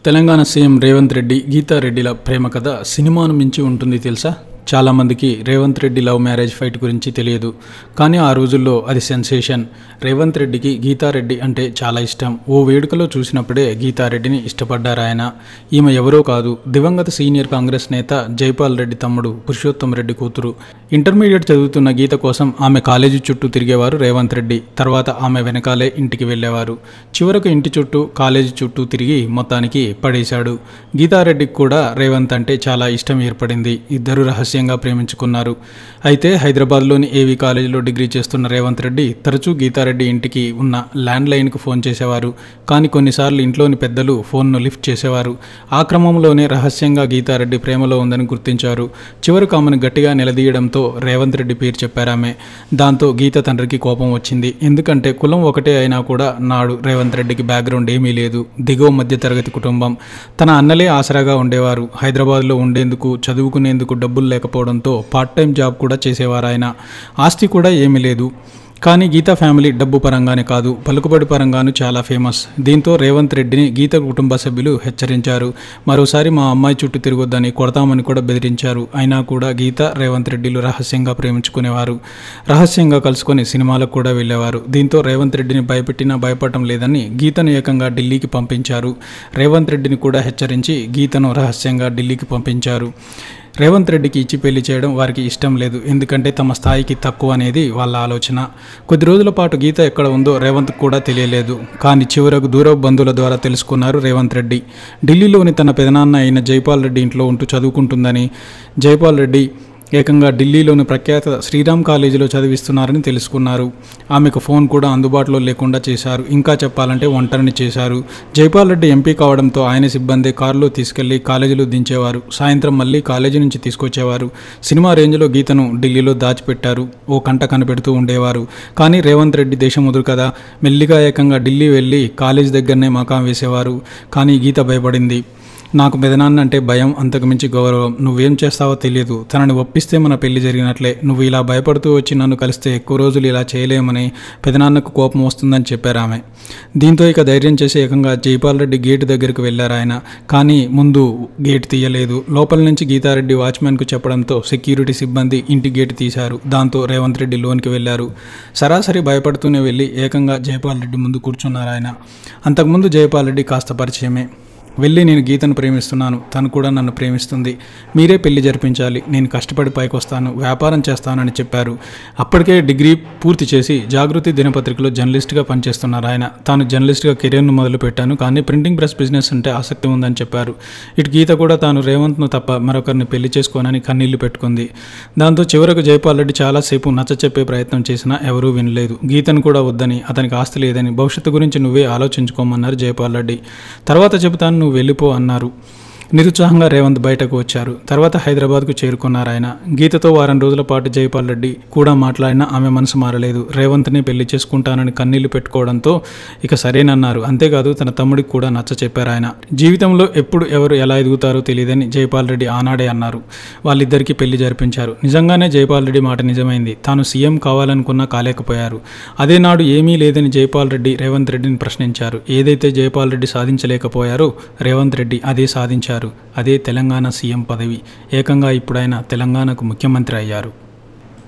Telangana CM Revanth Reddy గీతారెడ్డిల ప్రేమ కథ సినిమాను మించి ఉంటుంది తెలుసా చాలామందికి Revanth Reddy love marriage fight గురించి తెలియదు కానీ ఆ రోజుల్లో అది సెన్సేషన్ రేవంత్ రెడ్డికి గీతారెడ్డి అంటే చాలా ఇష్టం ఓ వేడుకలో చూసినప్పుడే గీతారెడ్డిని ఇష్టపడ్డారు ఆయన ఈమె ఎవరో కాదు దివంగత సీనియర్ కాంగ్రెస్ నేత జైపాల్ రెడ్డి తమ్ముడు పురుషోత్తం రెడ్డి కూతురు ఇంటర్మీడియట్ చదువుతున్న గీత కోసం ఆమె కాలేజీ చుట్టూ తిరిగేవారు రేవంత్ రెడ్డి తర్వాత ఆమె వెనకాలే ఇంటికి వెళ్ళేవారు చివరకు ఇంటి చుట్టూ కాలేజీ చుట్టూ తిరిగి మొత్తానికి పడేశాడు గీతారెడ్డికి కూడా రేవంత్ అంటే చాలా ఇష్టం ఏర్పడింది ఇద్దరు రహస్యంగా ప్రేమించుకున్నారు అయితే హైదరాబాద్లోని ఏవీ కాలేజీలో డిగ్రీ చేస్తున్న రేవంత్ రెడ్డి తరచూ గీతారెడ్డి ఇంటికి ఉన్న ల్యాండ్ లైన్కు ఫోన్ చేసేవారు కానీ కొన్నిసార్లు ఇంట్లోని పెద్దలు ఫోన్ను లిఫ్ట్ చేసేవారు ఆ క్రమంలోనే రహస్యంగా గీతారెడ్డి ప్రేమలో ఉందని గుర్తించారు చివరకు ఆమెను గట్టిగా నిలదీయడంతో రేవంత్ రెడ్డి పేరు చెప్పారామె దాంతో గీత తండ్రికి కోపం వచ్చింది ఎందుకంటే కులం ఒకటే అయినా కూడా నాడు రేవంత్ రెడ్డికి బ్యాక్గ్రౌండ్ ఏమీ లేదు దిగువ మధ్య తరగతి కుటుంబం తన అన్నలే ఆసరాగా ఉండేవారు హైదరాబాద్లో ఉండేందుకు చదువుకునేందుకు డబ్బులు లేకపోవడంతో పార్ట్ టైం జాబ్ కూడా చేసేవారు ఆయన ఆస్తి కూడా ఏమీ లేదు కానీ గీత ఫ్యామిలీ డబ్బు పరంగానే కాదు పలుకుబడి పరంగాను చాలా ఫేమస్ దీంతో రేవంత్ రెడ్డిని గీత కుటుంబ సభ్యులు హెచ్చరించారు మరోసారి మా అమ్మాయి చుట్టూ తిరగొద్దని కొడతామని కూడా బెదిరించారు అయినా కూడా గీత రేవంత్ రెడ్డిలు రహస్యంగా ప్రేమించుకునేవారు రహస్యంగా కలుసుకొని సినిమాలకు కూడా వెళ్ళేవారు దీంతో రేవంత్ రెడ్డిని భయపెట్టినా భయపడటం లేదని గీతను ఏకంగా ఢిల్లీకి పంపించారు రేవంత్ రెడ్డిని కూడా హెచ్చరించి గీతను రహస్యంగా ఢిల్లీకి పంపించారు రేవంత్ రెడ్డికి ఇచ్చి పెళ్లి చేయడం వారికి ఇష్టం లేదు ఎందుకంటే తమ స్థాయికి తక్కువ అనేది వాళ్ళ ఆలోచన కొద్ది రోజుల పాటు గీత ఎక్కడ ఉందో రేవంత్ కూడా తెలియలేదు కానీ చివరకు దూర బంధువుల ద్వారా తెలుసుకున్నారు రేవంత్ రెడ్డి ఢిల్లీలోని తన పెదనాన్న అయిన జైపాల్ రెడ్డి ఇంట్లో ఉంటూ చదువుకుంటుందని జైపాల్ రెడ్డి ఏకంగా ఢిల్లీలోని ప్రఖ్యాత శ్రీరామ్ కాలేజీలో చదివిస్తున్నారని తెలుసుకున్నారు ఆమెకు ఫోన్ కూడా అందుబాటులో లేకుండా చేశారు ఇంకా చెప్పాలంటే ఒంటరిని చేశారు జైపాల్ రెడ్డి ఎంపీ కావడంతో ఆయన సిబ్బంది కారులో తీసుకెళ్లి కాలేజీలో దించేవారు సాయంత్రం మళ్ళీ కాలేజీ నుంచి తీసుకొచ్చేవారు సినిమా రేంజ్లో గీతను ఢిల్లీలో దాచిపెట్టారు ఓ కంట కనిపెడుతూ ఉండేవారు కానీ రేవంత్ రెడ్డి దేశం ముదురు కదా మెల్లిగా ఏకంగా ఢిల్లీ వెళ్ళి కాలేజ్ దగ్గరనే మకాం వేసేవారు కానీ గీత భయపడింది నాకు పెదనాన్న అంటే భయం అంతకుమించి గౌరవం నువ్వేం చేస్తావో తెలియదు తనని ఒప్పిస్తే మన పెళ్లి జరిగినట్లే నువ్వు ఇలా భయపడుతూ వచ్చి నన్ను కలిస్తే ఎక్కువ రోజులు ఇలా చేయలేమని పెదనాన్నకు కోపం వస్తుందని చెప్పారు ఆమె దీంతో ఇక ధైర్యం చేసి ఏకంగా జైపాల్ రెడ్డి గేటు దగ్గరకు వెళ్ళారు ఆయన కానీ ముందు గేట్ తీయలేదు లోపల నుంచి గీతారెడ్డి వాచ్మెన్కు చెప్పడంతో సెక్యూరిటీ సిబ్బంది ఇంటి గేటు తీశారు దాంతో రేవంత్ రెడ్డి లోనికి వెళ్ళారు సరాసరి భయపడుతూనే వెళ్ళి ఏకంగా జైపాల్ రెడ్డి ముందు కూర్చున్నారు ఆయన అంతకుముందు జైపాల్ రెడ్డి కాస్త పరిచయమే వెళ్ళి నేను గీతను ప్రేమిస్తున్నాను తను కూడా నన్ను ప్రేమిస్తుంది మీరే పెళ్లి జరిపించాలి నేను కష్టపడి పైకి వస్తాను వ్యాపారం చేస్తానని చెప్పారు అప్పటికే డిగ్రీ పూర్తి చేసి జాగృతి దినపత్రికలో జర్నలిస్ట్గా పనిచేస్తున్నారు ఆయన తాను జర్నలిస్ట్గా కెరీర్ను మొదలుపెట్టాను కానీ ప్రింటింగ్ ప్రెస్ బిజినెస్ అంటే ఆసక్తి ఉందని చెప్పారు ఇటు గీత కూడా తాను రేవంత్ను తప్ప మరొకరిని పెళ్లి చేసుకోనని కన్నీళ్లు పెట్టుకుంది దాంతో చివరకు జైపాల్ రెడ్డి చాలాసేపు నచ్చ చెప్పే ప్రయత్నం చేసినా ఎవరూ వినలేదు గీతను కూడా వద్దని అతనికి ఆస్తి లేదని భవిష్యత్తు గురించి నువ్వే ఆలోచించుకోమన్నారు జైపాల్ రెడ్డి తర్వాత చెబుతాను నువ్వు వెళ్ళిపో అన్నారు నిరుత్సాహంగా రేవంత్ బయటకు వచ్చారు తర్వాత హైదరాబాద్కు చేరుకున్నారు ఆయన గీతతో వారం రోజుల పాటు జైపాల్ రెడ్డి కూడా మాట్లాడినా ఆమె మనసు మారలేదు రేవంత్ని పెళ్లి చేసుకుంటానని కన్నీళ్లు పెట్టుకోవడంతో ఇక సరేనన్నారు అంతేకాదు తన తమ్ముడికి కూడా నచ్చ చెప్పారు ఆయన జీవితంలో ఎప్పుడు ఎవరు ఎలా ఎదుగుతారో తెలియదని జైపాల్ రెడ్డి ఆనాడే అన్నారు వాళ్ళిద్దరికీ పెళ్లి జరిపించారు నిజంగానే జైపాల్ రెడ్డి మాట నిజమైంది తాను సీఎం కావాలనుకున్నా కాలేకపోయారు అదే నాడు ఏమీ లేదని జైపాల్ రెడ్డి రేవంత్ రెడ్డిని ప్రశ్నించారు ఏదైతే జైపాల్ రెడ్డి సాధించలేకపోయారో రేవంత్ రెడ్డి అదే సాధించారు అదే తెలంగాణ సీఎం పదవి ఏకంగా ఇప్పుడైన తెలంగాణకు ముఖ్యమంత్రి అయ్యారు